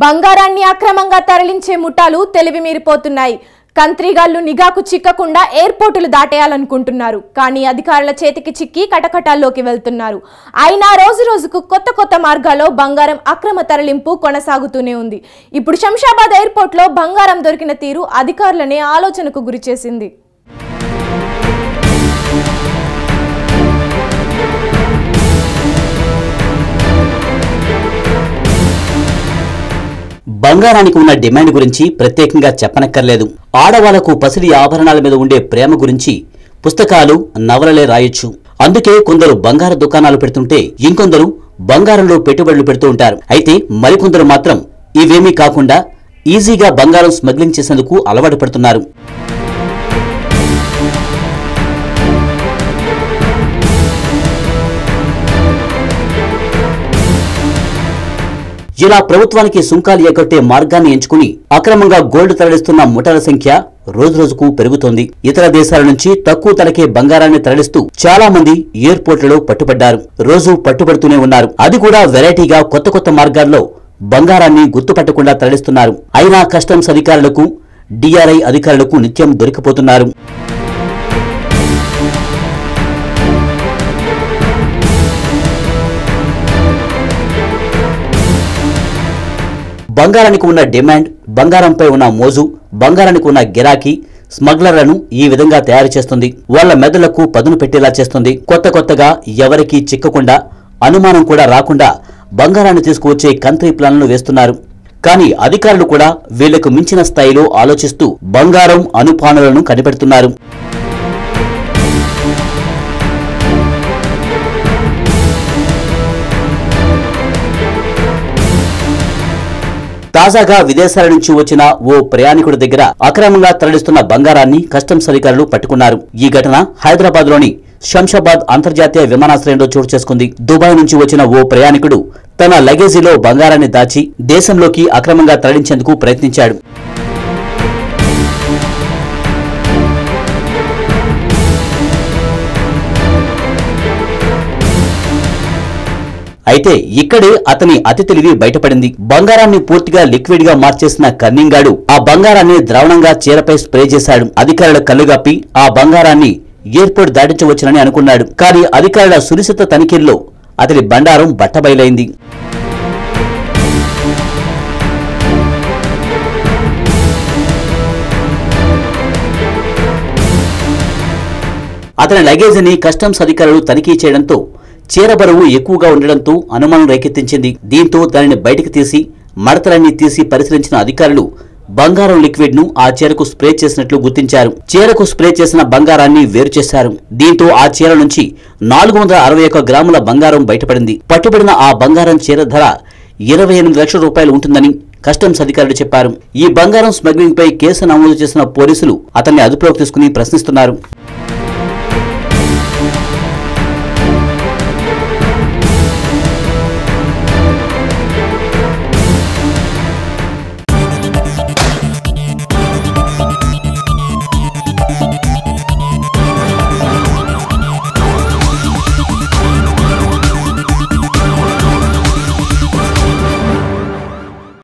బంగారాన్ని అక్రమంగా తరలించే ముఠాలు తెలివి మీరిపోతున్నాయి కంత్రిగాళ్లు నిఘాకు చిక్కకుండా ఎయిర్పోర్టులు దాటేయాలనుకుంటున్నారు కానీ అధికారుల చేతికి చిక్కి కటకటాల్లోకి వెళ్తున్నారు అయినా రోజు రోజుకు కొత్త కొత్త మార్గాల్లో బంగారం అక్రమ తరలింపు కొనసాగుతూనే ఉంది ఇప్పుడు శంషాబాద్ ఎయిర్పోర్ట్లో బంగారం దొరికిన తీరు అధికారులనే ఆలోచనకు గురిచేసింది బంగారానికి ఉన్న డిమాండ్ గురించి ప్రత్యేకంగా చెప్పనక్కర్లేదు ఆడవాళ్లకు పసిడి ఆభరణాల మీద ఉండే ప్రేమ గురించి పుస్తకాలు నవలలే రాయొచ్చు అందుకే కొందరు బంగారు దుకాణాలు పెడుతుంటే ఇంకొందరు బంగారంలో పెట్టుబడులు పెడుతూ ఉంటారు అయితే మరికొందరు మాత్రం ఇవేమీ కాకుండా ఈజీగా బంగారం స్మగ్లింగ్ చేసేందుకు అలవాటు పడుతున్నారు ఇలా ప్రభుత్వానికి సుంకాలు ఎగ్గొట్టే మార్గాన్ని ఎంచుకుని అక్రమంగా గోల్డ్ తరలిస్తున్న ముఠాల సంఖ్య రోజురోజుకు పెరుగుతోంది ఇతర దేశాల నుంచి తక్కువ ధరకే బంగారాన్ని తరలిస్తూ చాలా మంది ఎయిర్పోర్ట్లలో పట్టుబడ్డారు రోజు పట్టుబడుతూనే ఉన్నారు అది కూడా వెరైటీగా కొత్త కొత్త మార్గాల్లో బంగారాన్ని గుర్తుపట్టకుండా తరలిస్తున్నారు అయినా కస్టమ్స్ అధికారులకు డిఆర్ఐ అధికారులకు నిత్యం దొరికిపోతున్నారు బంగారానికి ఉన్న డిమాండ్ బంగారంపై ఉన్న మోజు బంగారానికి ఉన్న గిరాకీ స్మగ్లర్లను ఈ విధంగా తయారు చేస్తుంది వాళ్ళ మెదళ్లకు పదును పెట్టేలా చేస్తుంది కొత్త కొత్తగా ఎవరికీ చిక్కకుండా అనుమానం కూడా రాకుండా బంగారాన్ని తీసుకువచ్చే కంత్రి ప్లాన్లు వేస్తున్నారు కానీ అధికారులు కూడా వీళ్లకు మించిన స్థాయిలో ఆలోచిస్తూ బంగారం అనుపానులను కనిపెడుతున్నారు తాజాగా విదేశాల నుంచి వచ్చిన ఓ ప్రయాణికుడి దగ్గర అక్రమంగా తరలిస్తున్న బంగారాన్ని కస్టమ్స్ అధికారులు పట్టుకున్నారు ఈ ఘటన హైదరాబాద్ లోని శంషాబాద్ అంతర్జాతీయ విమానాశ్రయంలో చోటు చేసుకుంది దుబాయ్ నుంచి వచ్చిన ఓ ప్రయాణికుడు తన లగేజీలో బంగారాన్ని దాచి దేశంలోకి అక్రమంగా తరలించేందుకు ప్రయత్నించాడు అయితే ఇక్కడే అతని అతి తెలివి బయటపడింది బంగారాన్ని పూర్తిగా లిక్విడ్ గా మార్చేసిన కన్నింగాడు ఆ బంగారాన్ని ద్రావణంగా చీరపై స్ప్రే చేశాడు అధికారుల కళ్ళుగప్పి ఆ బంగారాన్ని ఎయిర్పోర్ట్ దాటించవచ్చునని అనుకున్నాడు కానీ అధికారుల సునిశిత తనిఖీల్లో అతడి బండారం బట్టబయలైంది అతని లగేజీని కస్టమ్స్ అధికారులు తనిఖీ చేయడంతో చీర బరువు ఎక్కువగా ఉండడంతో అనుమానం రేకెత్తించింది దీంతో దానిని బయటకు తీసి మడతలన్నీ తీసి పరిశీలించిన అధికారులు బంగారం లిక్విడ్ ను ఆ చీరకు స్ప్రే చేసినట్లు గుర్తించారు చీరకు స్ప్రే చేసిన బంగారాన్ని వేరు చేశారు దీంతో ఆ చీర నుంచి నాలుగు వందల అరవై ఒక్క గ్రాముల బంగారం బయటపడింది పట్టుబడిన ఆ బంగారం చీర ధర ఇరవై ఎనిమిది లక్షల రూపాయలు ఉంటుందని కస్టమ్స్ అధికారులు చెప్పారు ఈ బంగారం స్మగ్లింగ్ పై కేసు నమోదు చేసిన పోలీసులు అతన్ని అదుపులోకి తీసుకుని ప్రశ్నిస్తున్నారు